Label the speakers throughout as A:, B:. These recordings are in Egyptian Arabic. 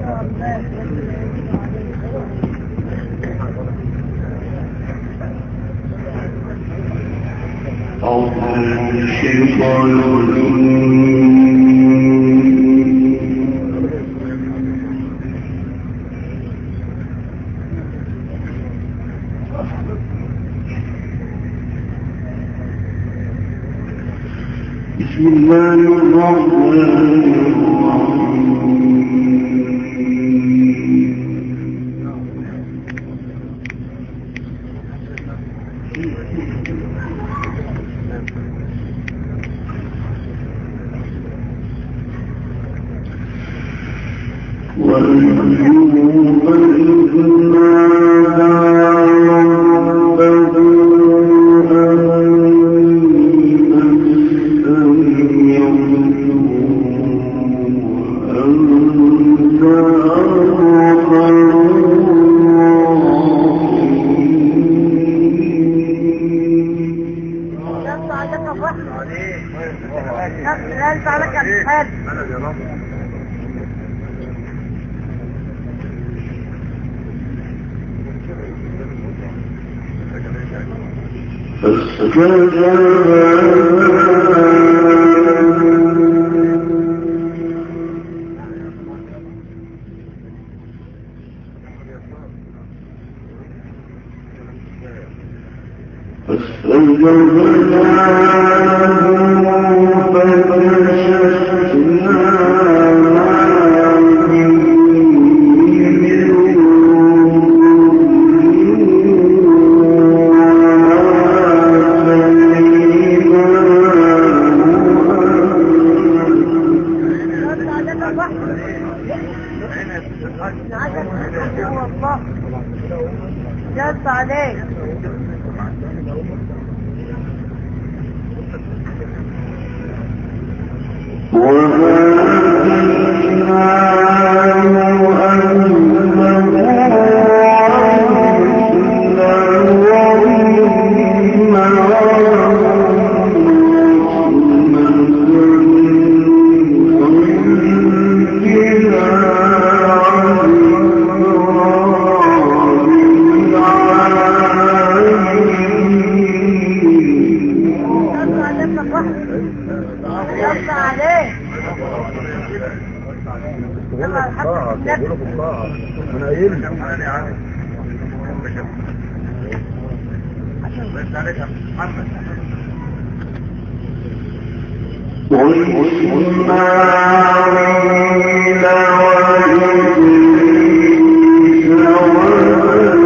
A: بسم الله الرحمن الرحيم وأيوب إذ نادى ربه
B: يلا عليك الرحمة يلا عليك الحال يلا عليك الرحمة عجب والله جلس عليك يلا عليك الرحمة يلا عليك يلا الحمد لله
C: انا قايل
A: وإسماعيل وإدريس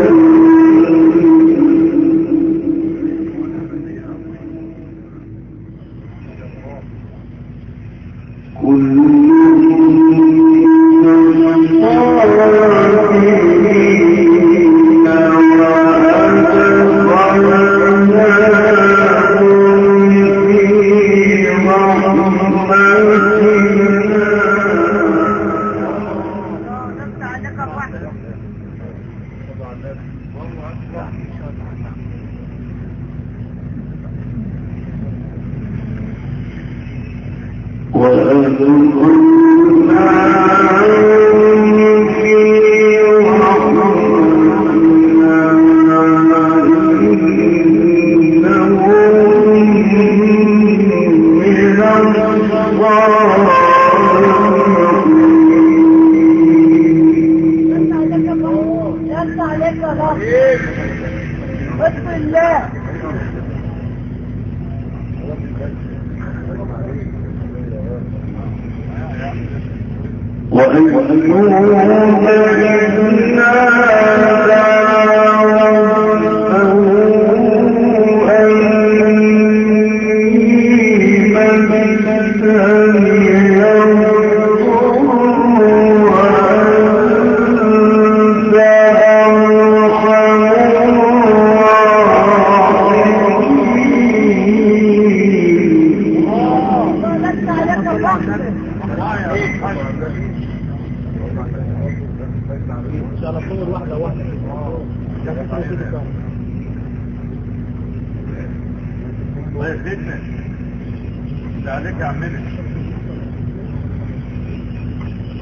B: يلا عليك الرحمة يلا عليك الرحمة يلا عليك الرحمة بسم الله
A: وأيوب إذ نادى ربه أني مسني الضر وأنت أرحم الراحمين
B: يلا عليك الرحمة
C: ان شاء الله صور واحده واحده
D: الله يزيدنا ده عليك يا عمنا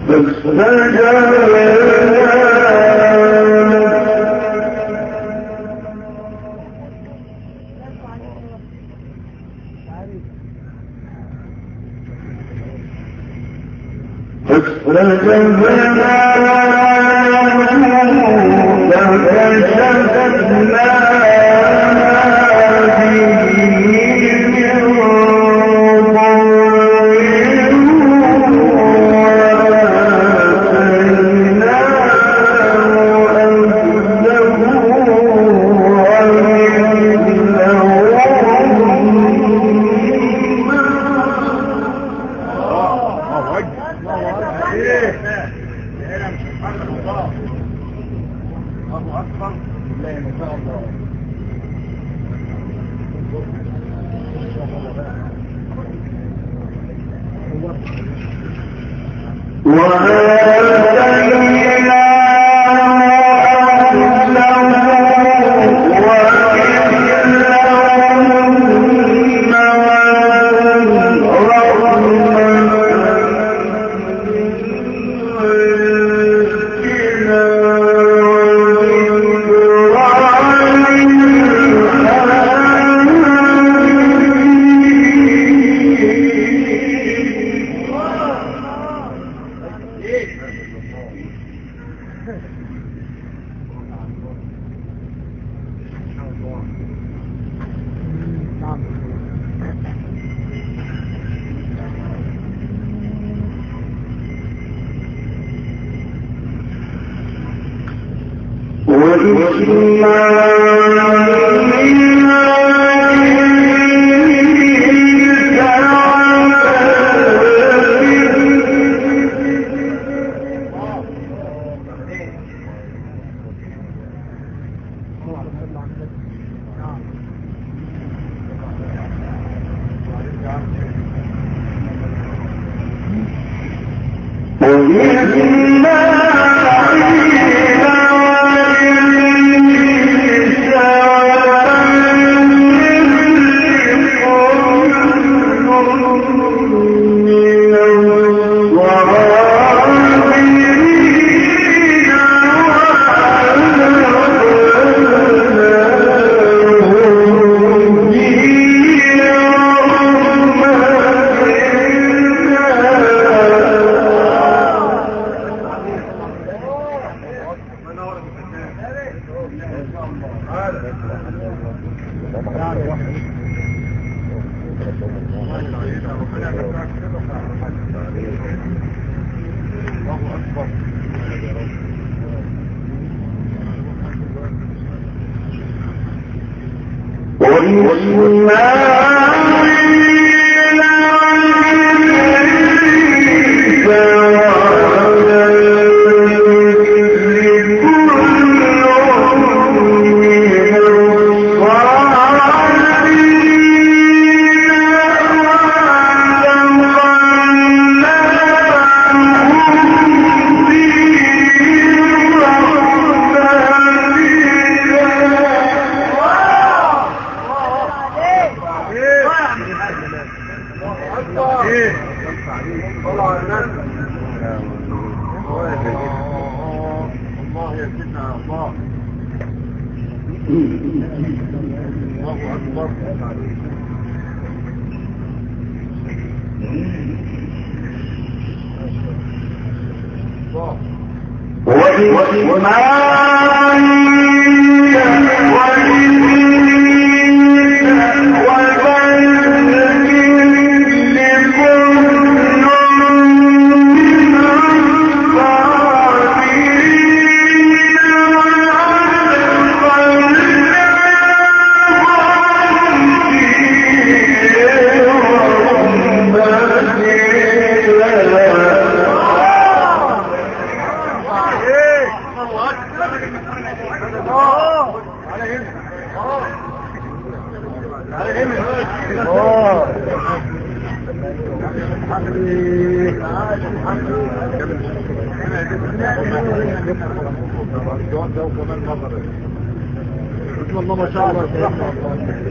C: بسم الله ما شاء الله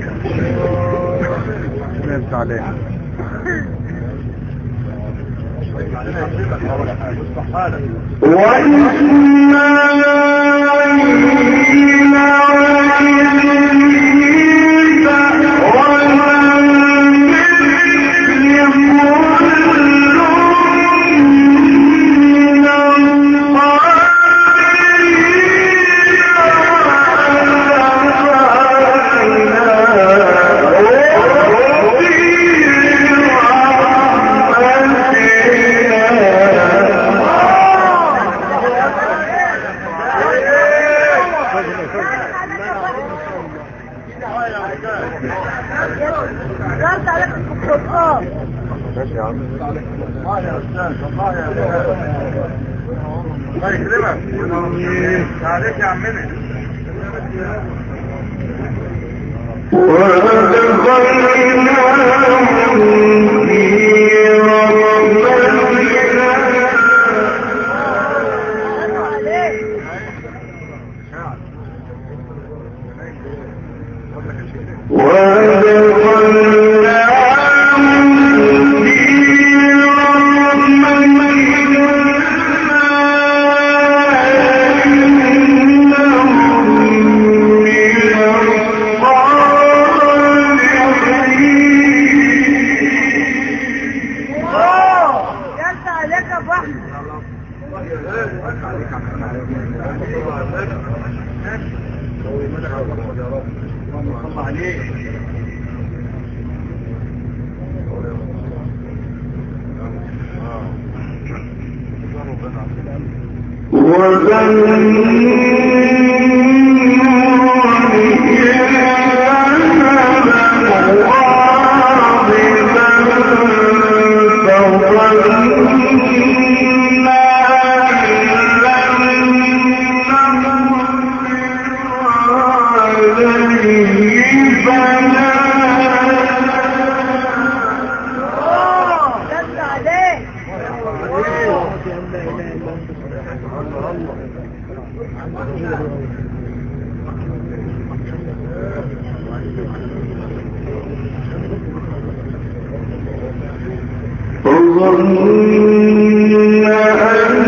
A: نمت عليه
B: رد عليك القرآن
C: ماشي يا عم
D: الله يا استاذ الله يا استاذ الله يكرمك عليك يا عمنا
A: وأدخلناهم في رحمتنا
B: قالوا عليك
A: وأدخلناهم في رحمتنا إنهم من الصالحين
B: اوه جد عليك يا ابو احمد
D: الله عليك
B: اوه جد عليك
A: فظن أن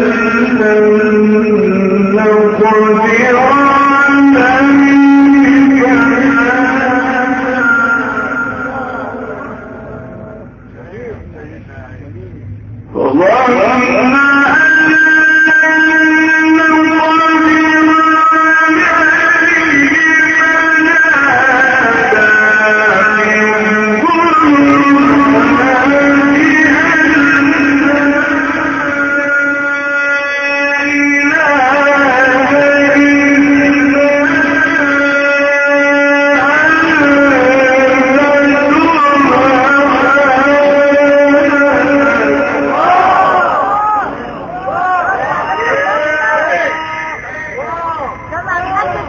A: لن نقدر عليك فظن أن نقدر
B: كان هيقدم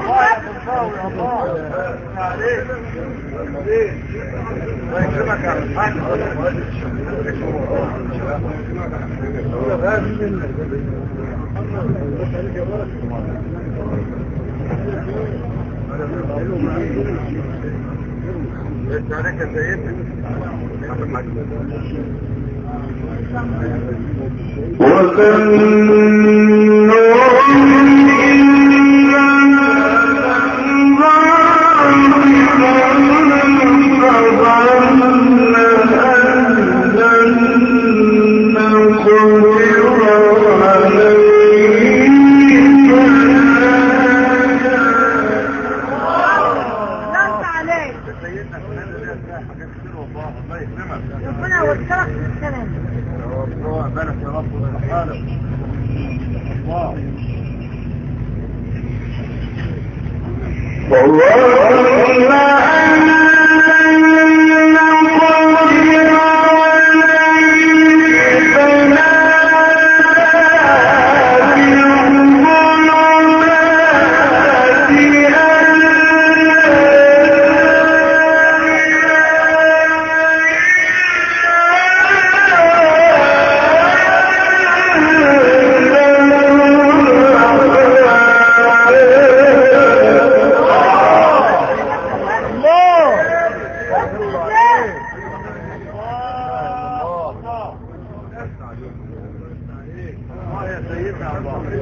B: في
D: الله يكرمك يا الحاج انت عليك يا سيدنا
B: رد عليك
D: سيدنا فلان ده فيها حاجات كتير والله الله يكرمك
B: ربنا يوفقك في الكلام
D: يا الله بالك يا رب ويصلح حالك الله
A: الله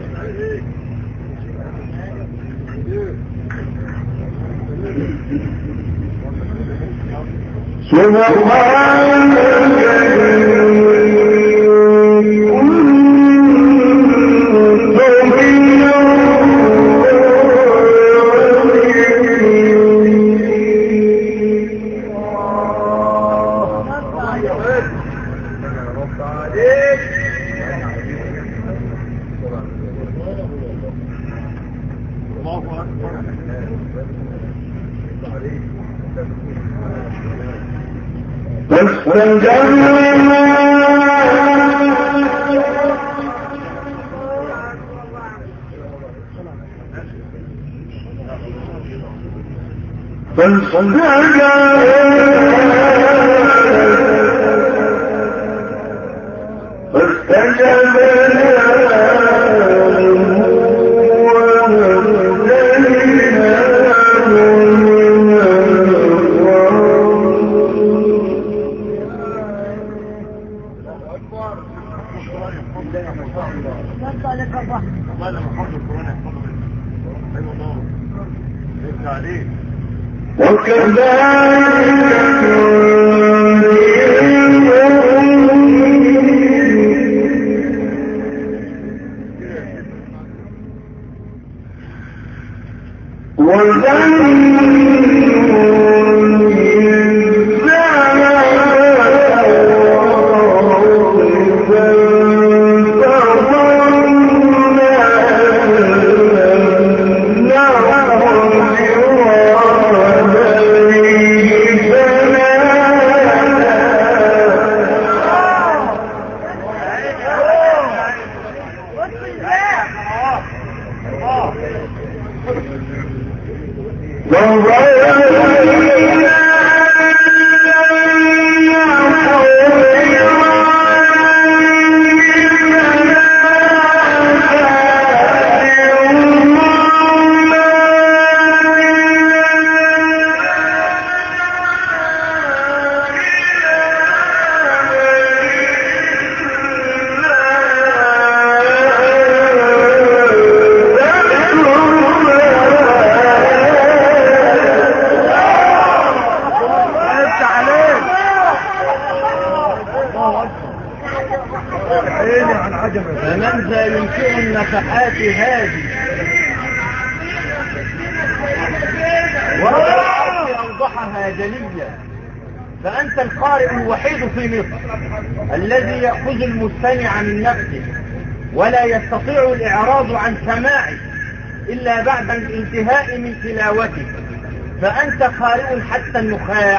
D: رب عليك
C: الله اكبر
B: نرجع لك الرحمة
C: والله لما حفظ القرآن يحفظه ايوه والله لسه عليه
B: ادخل الباب
D: انت عليك عيني عن عجمك
C: فمن ذا ينكر النفحات هذه ورأي أوضحها جليا فأنت القارئ الوحيد في مصر الذي يأخذ المستمع من نفسه ولا يستطيع الإعراض عن سماعه إلا بعد الانتهاء من تلاوته فأنت قارئ حتى النخاع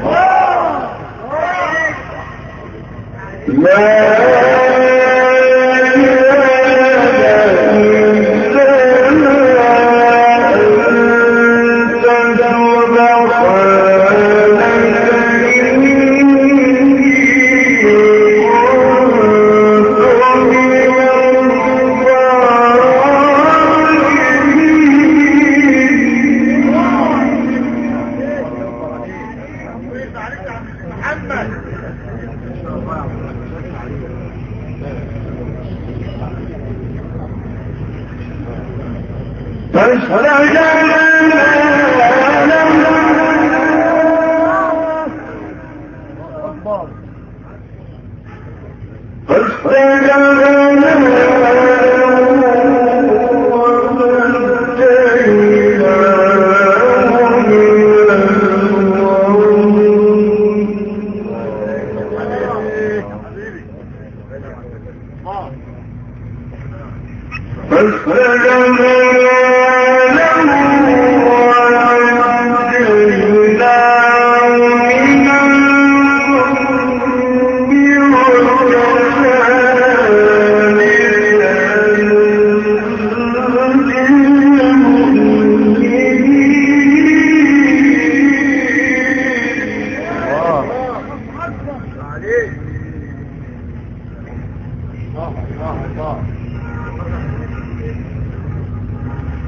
D: محمد عليك
C: الله الله الله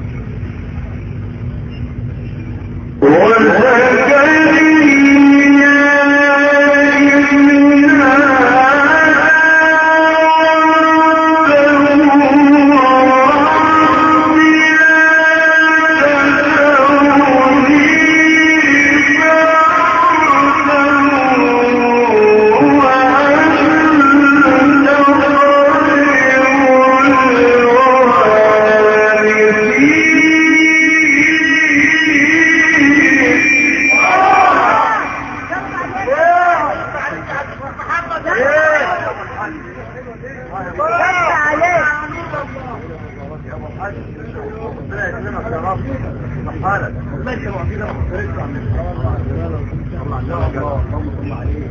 D: ربنا يكرمك يا رب صحالك
C: والله انت معجزه ما حصلتش عن الله الله اللهم صل عليه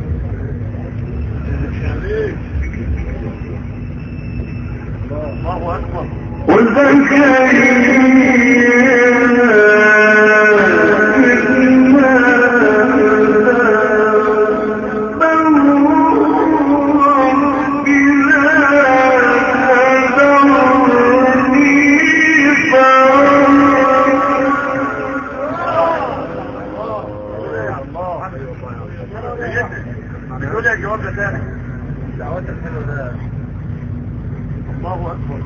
D: الله اكبر يقول يا جواب ده تاني دعوات الحلو ده الله اكبر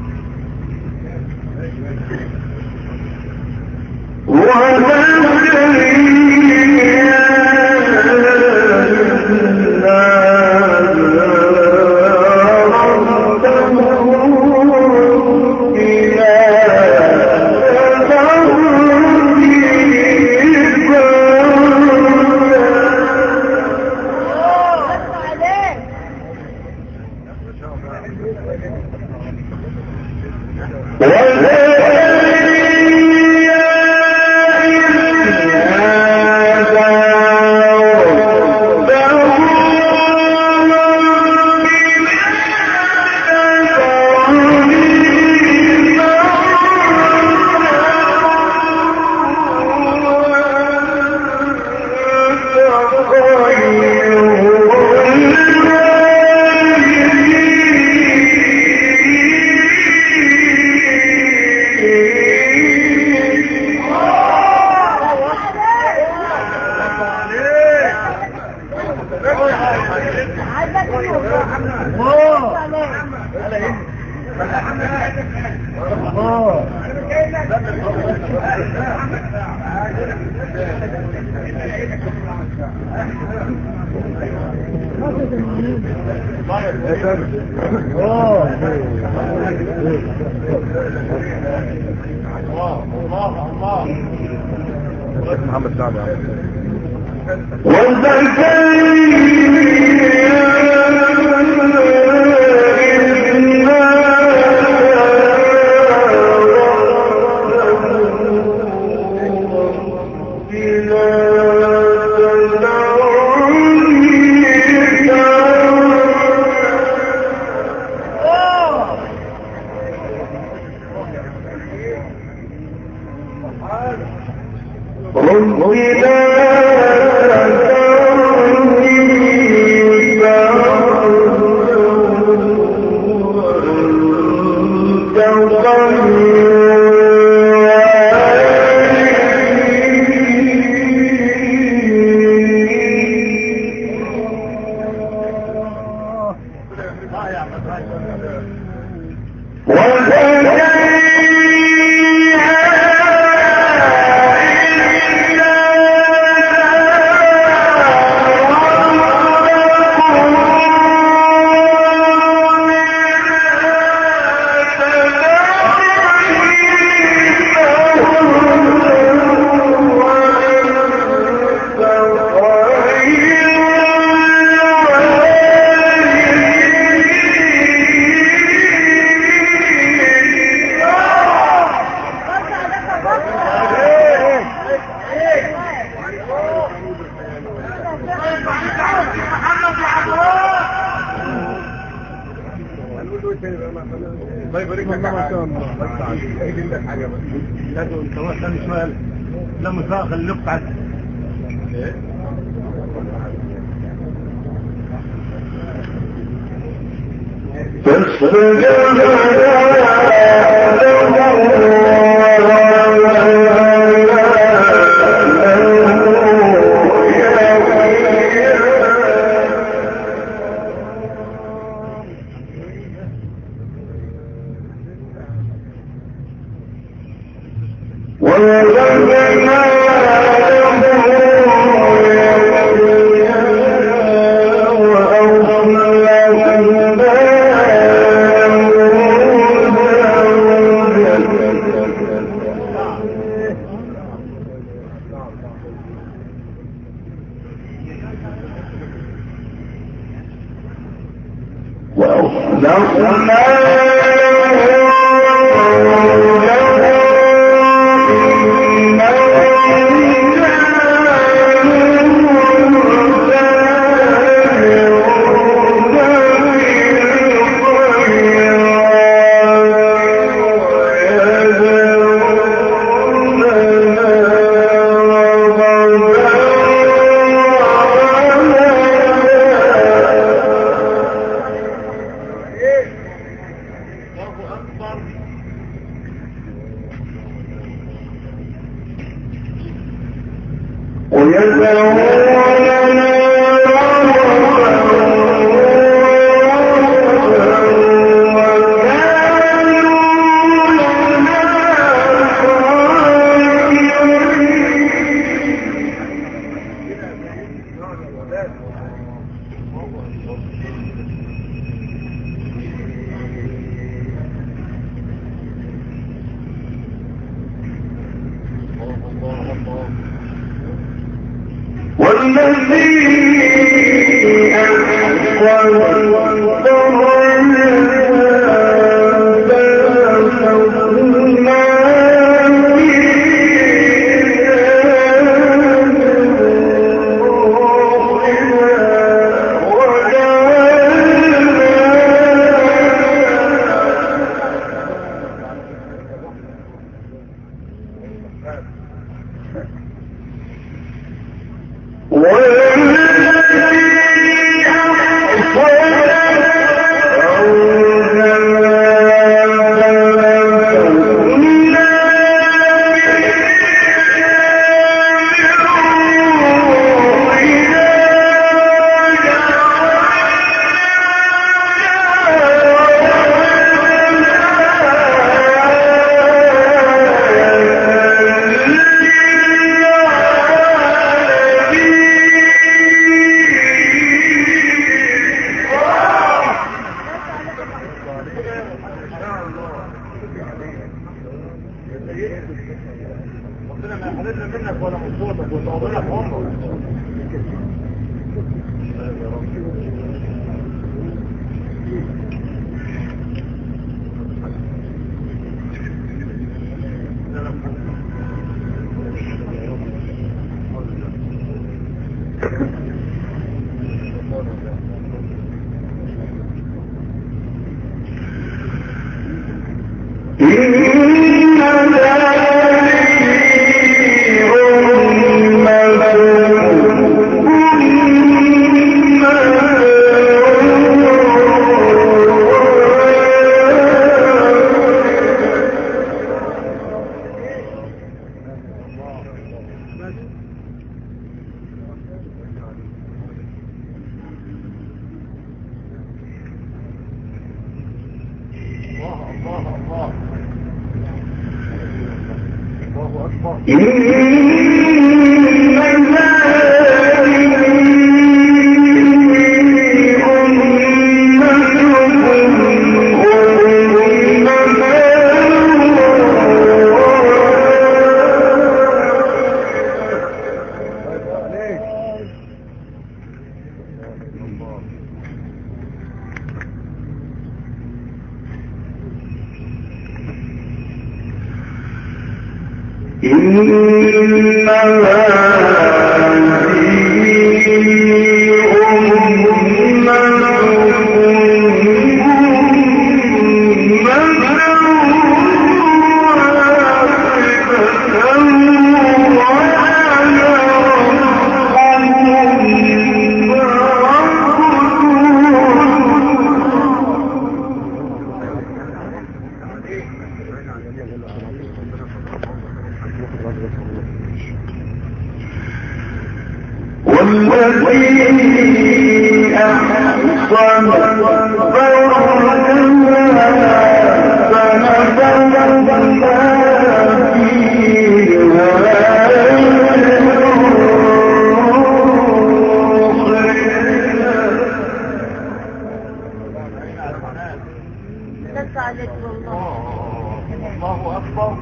D: محمد سعد الله يبارك لك ما شاء الله يجيب لك حاجه بس
C: لا تقول انت واحد ثاني سؤال لا مساء خليك تعد
A: وأخلقنا له
C: ربنا ما يحرمنا منك ولا من صوتك وتقضينا في عمرك الله الله الله الله أكبر
A: والذي أحصن
B: دس عليك والله
C: الله أكبر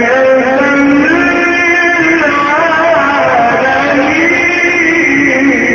A: Thank you.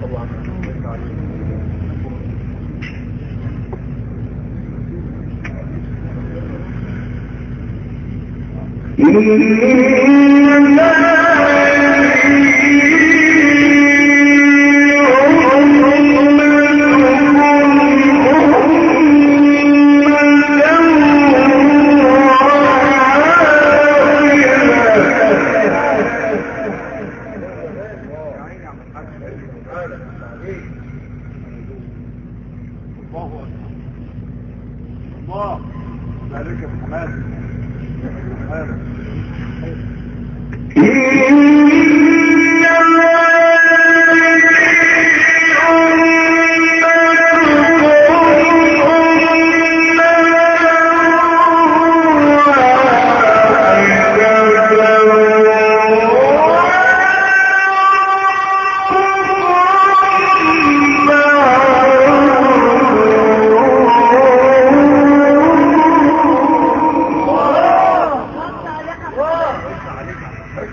D: الله ذلك الحمام
B: وقت عليها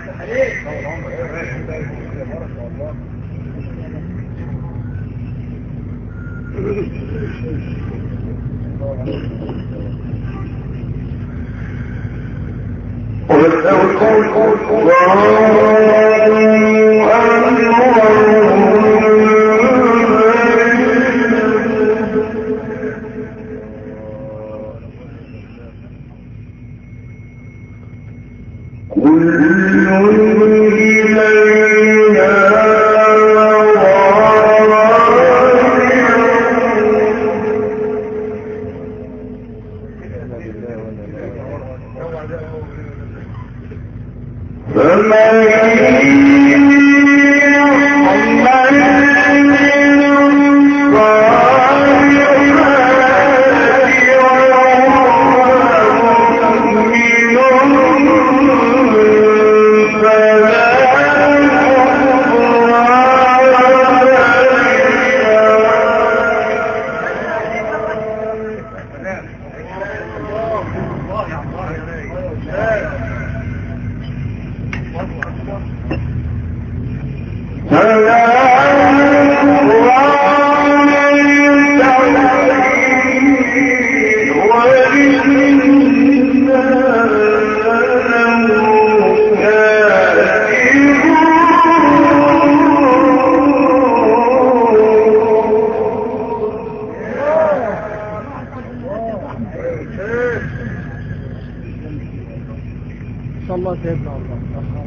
C: ان شاء الله سيدنا الله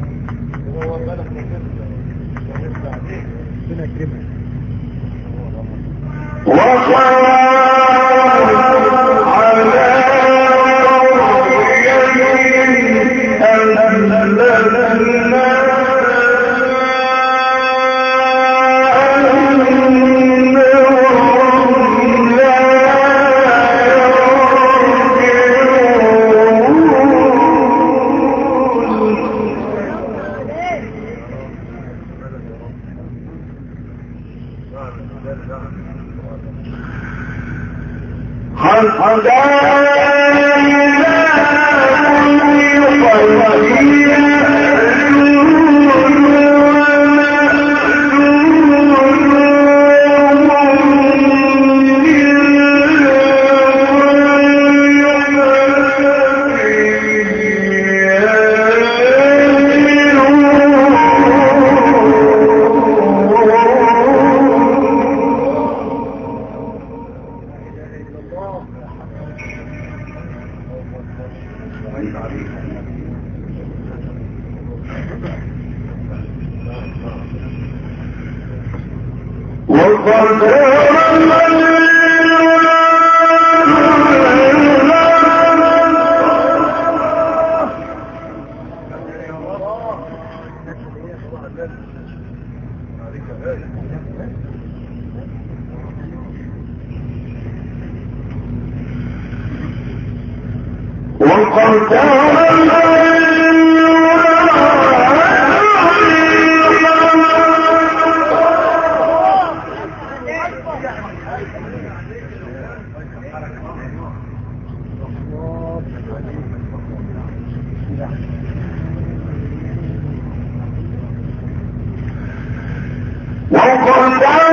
C: ربنا يكرمك
A: وقد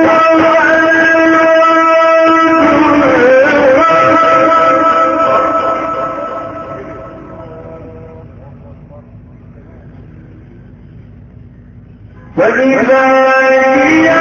A: فإذا هي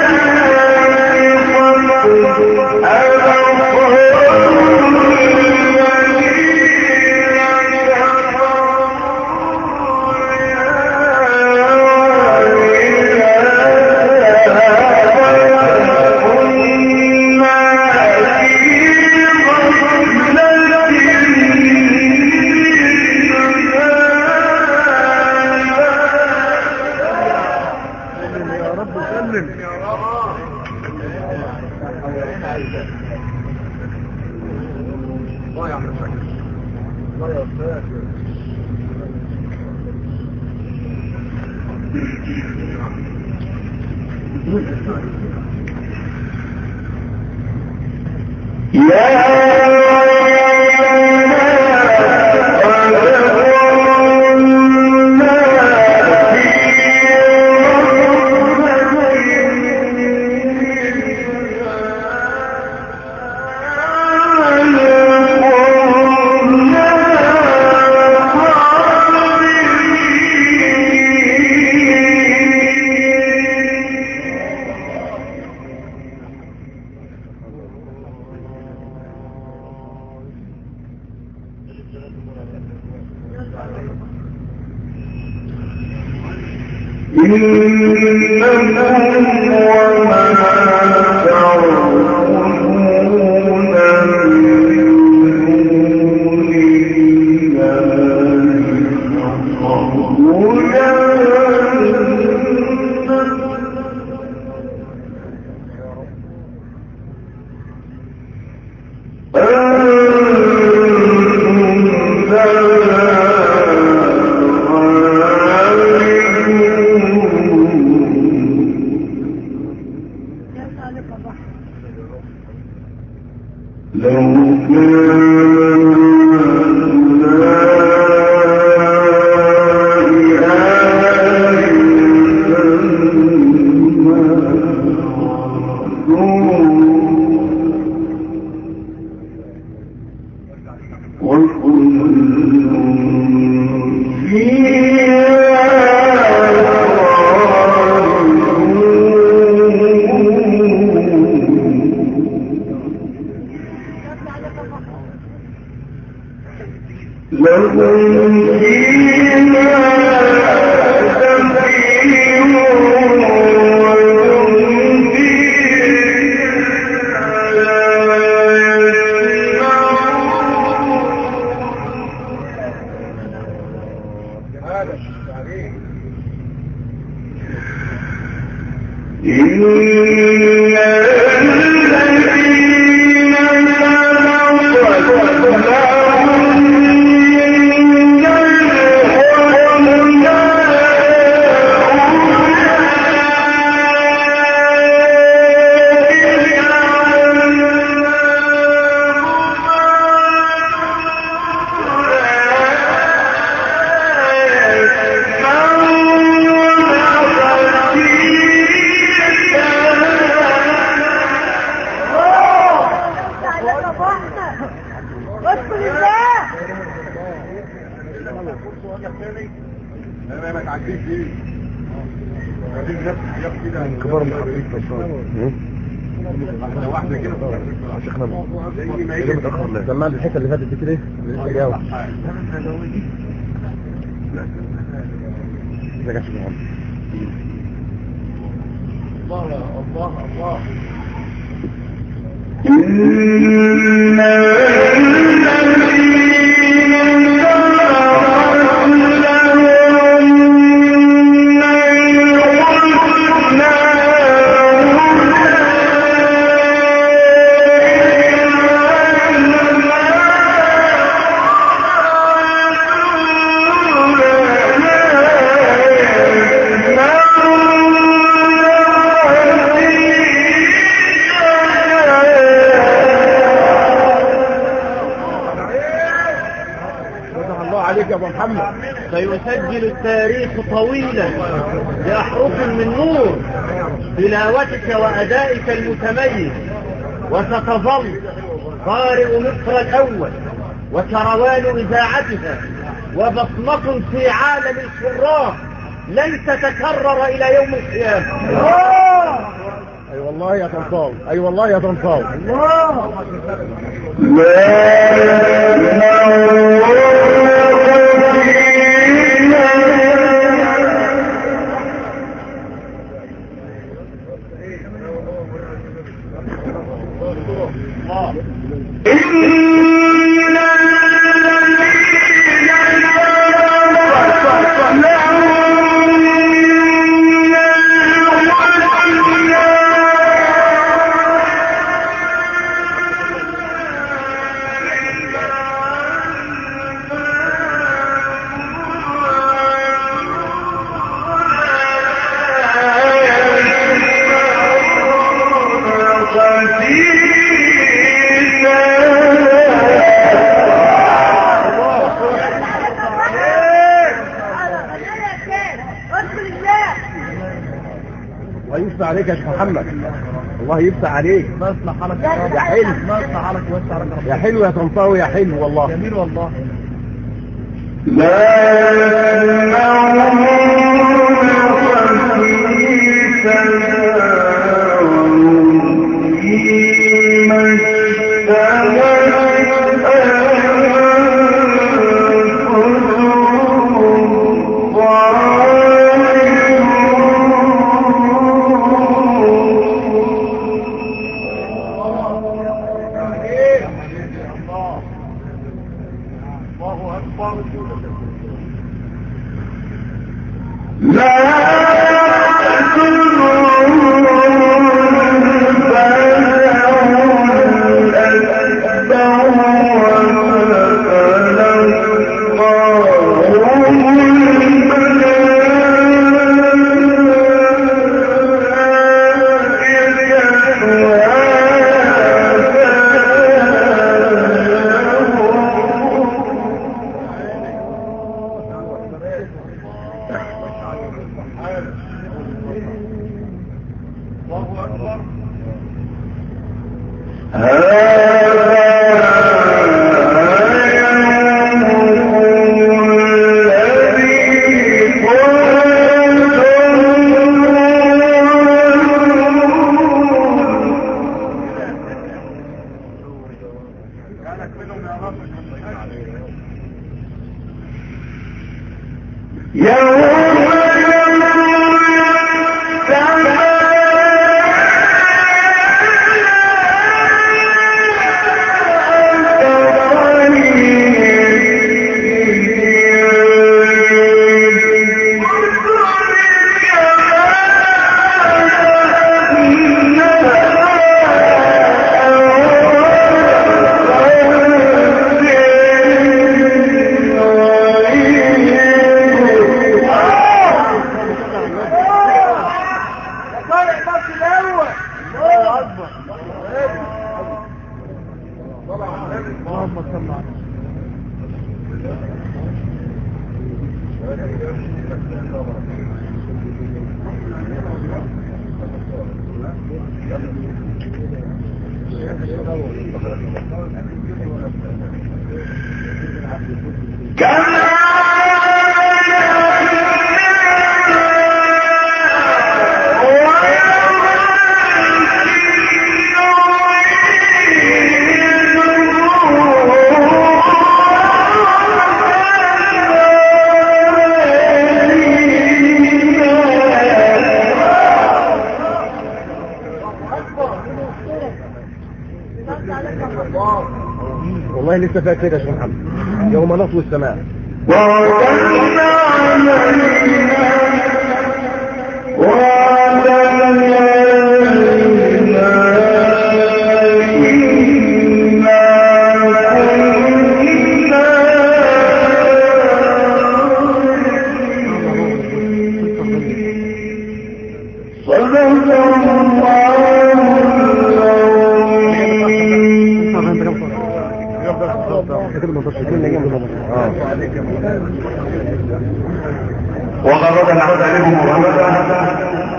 D: يا رب سلم يا رب الله يا عم شكر الله يا استاذ
A: إنكم وما تعبدون من دون الله
B: يا خالق الرحمة
A: لو
B: يا خالق الرحمة
A: لهم فيها زفير وهم فيها لا يسمعون
D: هذا التعليم
A: إن الذين سبقت لهم من
B: يا خالق الرحمة اذكر الله
D: انا ما تعديش دي تعديش نفس الحاجات كده كبار محبين واحدة واحدة كده شيخنا زي ما هي
C: سمعت الحته اللي فاتت دي كده لسه جاوب ازيك يا شيخ محمد
D: الله الله الله
A: إن الذين
D: فتح الله عليك يا ابو محمد
C: سيسجل التاريخ طويلا بأحرف من نور تلاوتك وأدائك المتميز وستظل قارئ مصر الأول وكروان إذاعتها وبصمة في عالم الشراف لن تتكرر الى يوم القيامة
D: اي والله يا طنطاوي اي والله يا طنطاوي الله يفتح عليك يا شيخ محمد الله يفتح عليك يا حلو يا حلو يا طنطاوي يا حلو والله
C: جميل والله
D: والله لسه فاكر يا شيخ محمد يوم نطوي السماء
A: وَرَبَّنَا عَلَيْنَا وَعَلَيْنَا إِنَّا كُنَّا صدق وغرد العهد عليهم محمدا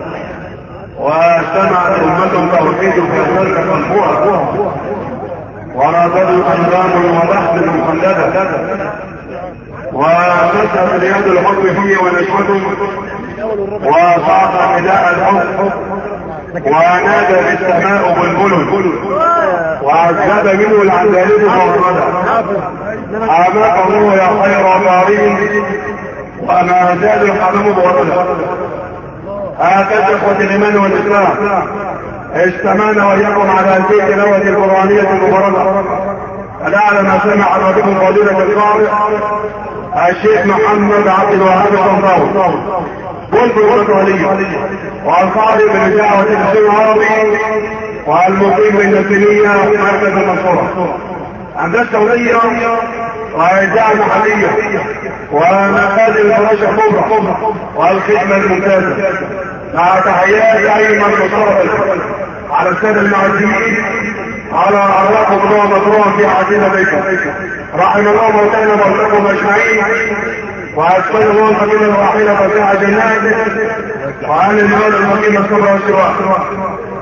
A: واجتمعت أمة توحيد في ذلك الأسبوع ورادوا أنظام وبحث مخلدة وتسأل اليد الحب فيه ونشوته وصعق نداء الحب ونادى بالسماء بلبل وعذب منه العذاب فوردا حماك الله يا خير طارين وما زاد الحمام بوردا هكذا اخوة الايمان والاسلام استمعنا واياكم على هذه التلاوة القرآنية المباركة الأعلى ما سمع بكم فضيلة القارئ الشيخ محمد عبد الوهاب الصنطاوي قلت الوطنية والقارئ بالدعوة الشيخ العربي والمقيم بالنسبية مركز المنصورة هندسة دولية وإذاعة محلية ومقال الفراشة الكبرى والخدمة الممتازة مع تحيات أيمن مصرف على السادة المعزين على أرواح الله مطروح في عزيزة بيكم رحم الله موتانا موتاكم أجمعين وأسفل الله الحكيم الرحيم وفيها جنات وعن المال المقيم الصبر والسواء